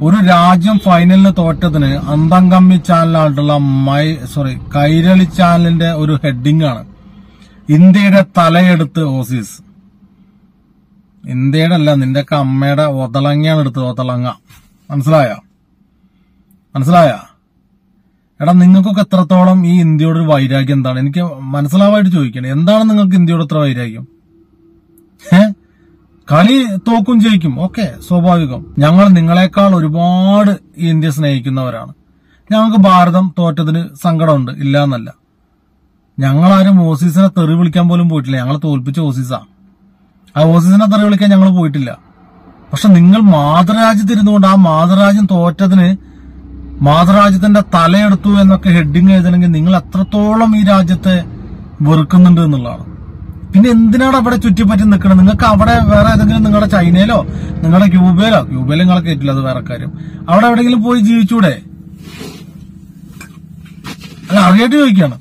ഒരു രാജ്യം ഫൈനലിന് തോറ്റതിന് അന്തംകമ്മി ചാനലായിട്ടുള്ള മൈ സോറി കൈരളി ചാനലിന്റെ ഒരു ഹെഡിംഗ് ആണ് ഇന്ത്യയുടെ തലയെടുത്ത് ഓസീസ് ഇന്ത്യയുടെ അല്ല നിന്റെ ഒക്കെ അമ്മയുടെ ഒതളങ്ങയാണ് എടുത്തത് ഒതളങ്ങ മനസ്സിലായോ മനസ്സിലായ എടാ നിങ്ങൾക്കൊക്കെ എത്രത്തോളം ഈ ഇന്ത്യയോട് ഒരു വൈരാഗ്യം എന്താണ് എനിക്ക് മനസ്സിലാവായിട്ട് ചോദിക്കണേ എന്താണ് നിങ്ങൾക്ക് ഇന്ത്യയോട് എത്ര വൈരാഗ്യം ഏ കളി തോക്കും ജയിക്കും ഓക്കെ സ്വാഭാവികം ഞങ്ങൾ നിങ്ങളെക്കാൾ ഒരുപാട് ഈ ഇന്ത്യ സ്നേഹിക്കുന്നവരാണ് ഞങ്ങൾക്ക് ഭാരതം തോറ്റതിന് സങ്കടമുണ്ട് ഇല്ല എന്നല്ല ഞങ്ങളാരും ഓസീസിനെ തെറി വിളിക്കാൻ പോലും പോയിട്ടില്ല ഞങ്ങൾ തോൽപ്പിച്ച ഓസീസാ ആ ഓസീസിനെ തെറി വിളിക്കാൻ ഞങ്ങൾ പോയിട്ടില്ല പക്ഷെ നിങ്ങൾ മാതൃരാജ്യത്തിരുന്നുകൊണ്ട് ആ മാതൃരാജ്യം തോറ്റതിന് മാതൃരാജ്യത്തിന്റെ തലയെടുത്തു എന്നൊക്കെ ഹെഡിങ് എഴുതണമെങ്കിൽ നിങ്ങൾ എത്രത്തോളം ഈ രാജ്യത്തെ വെറുക്കുന്നുണ്ട് എന്നുള്ളതാണ് പിന്നെ എന്തിനാണ് അവിടെ ചുറ്റിപ്പറ്റി നിൽക്കുന്നത് നിങ്ങൾക്ക് അവിടെ വേറെ ഏതെങ്കിലും നിങ്ങളുടെ ചൈനയിലോ നിങ്ങളുടെ ക്യൂബയിലോ ക്യൂബയിൽ നിങ്ങളെ കയറ്റില്ല അത് വേറെ കാര്യം അവിടെ എവിടെയെങ്കിലും പോയി ജീവിച്ചൂടെ അല്ല അറിയായിട്ട് ചോദിക്കാണ്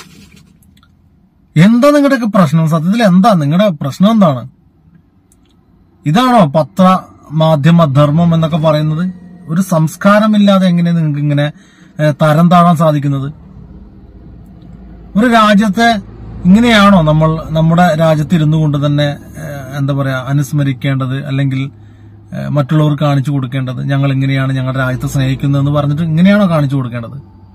എന്താ നിങ്ങളുടെയൊക്കെ പ്രശ്നം സത്യത്തിൽ എന്താ നിങ്ങളുടെ പ്രശ്നം എന്താണ് ഇതാണോ പത്ര മാധ്യമ ധർമ്മം എന്നൊക്കെ പറയുന്നത് ഒരു സംസ്കാരമില്ലാതെ എങ്ങനെ നിങ്ങൾക്ക് ഇങ്ങനെ ഏഹ്, തരം താഴാൻ സാധിക്കുന്നത് ഒരു രാജ്യത്തെ ഇങ്ങനെയാണോ നമ്മൾ നമ്മുടെ രാജ്യത്ത് ഇരുന്നു കൊണ്ട് തന്നെ ഏഹ്, എന്താ പറയാ അനുസ്മരിക്കേണ്ടത് അല്ലെങ്കിൽ ഏഹ്, മറ്റുള്ളവർ കാണിച്ചു കൊടുക്കേണ്ടത് ഞങ്ങൾ ഇങ്ങനെയാണ് ഞങ്ങളുടെ രാജ്യത്തെ സ്നേഹിക്കുന്നതെന്ന് പറഞ്ഞിട്ട് ഇങ്ങനെയാണോ കാണിച്ചു കൊടുക്കേണ്ടത്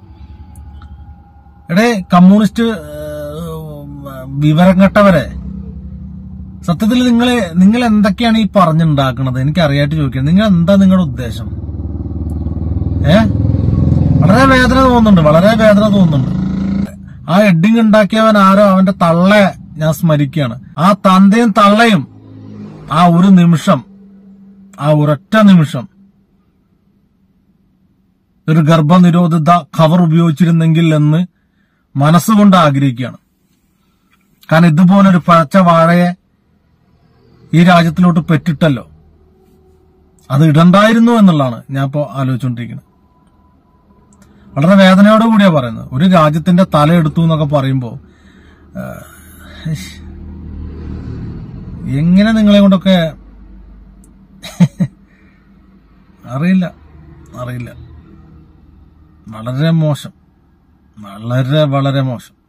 എടേ കമ്മ്യൂണിസ്റ്റ് ഏഹ്, വിവരം കെട്ടവരെ സത്യത്തിൽ നിങ്ങൾ നിങ്ങൾ എന്തൊക്കെയാണ് ഈ പറഞ്ഞുണ്ടാക്കുന്നത് എനിക്ക് അറിയായിട്ട് ചോദിക്കുന്നത് നിങ്ങൾ എന്താ നിങ്ങളുടെ ഉദ്ദേശം ഏ വളരെ വേദന തോന്നുന്നുണ്ട് വളരെ വേദന തോന്നുന്നുണ്ട് ആ ഹെഡിങ് ഉണ്ടാക്കിയവൻ ആരോ അവന്റെ തള്ളെ ഞാൻ സ്മരിക്കുകയാണ് ആ തന്തയും തള്ളയും ആ ഒരു നിമിഷം ആ ഒരൊറ്റ നിമിഷം ഒരു ഗർഭനിരോധിത കവർ ഉപയോഗിച്ചിരുന്നെങ്കിൽ എന്ന് മനസ്സുകൊണ്ട് ആഗ്രഹിക്കുകയാണ് കാരണം ഇതുപോലൊരു പഴച്ച വാഴയെ ഈ രാജ്യത്തിലോട്ട് പെറ്റിട്ടല്ലോ അത് ഇടണ്ടായിരുന്നു എന്നുള്ളതാണ് ഞാൻ ഇപ്പോ ആലോചിച്ചുകൊണ്ടിരിക്കുന്നത് വളരെ വേദനയോട് കൂടിയാ പറയുന്നത് ഒരു രാജ്യത്തിന്റെ തല എടുത്തു എന്നൊക്കെ പറയുമ്പോ ആ, ഇഷ്. എങ്ങനെ നിങ്ങളെ കൊണ്ടൊക്കെ അറിയില്ല അറിയില്ല വളരെ മോശം വളരെ വളരെ മോശം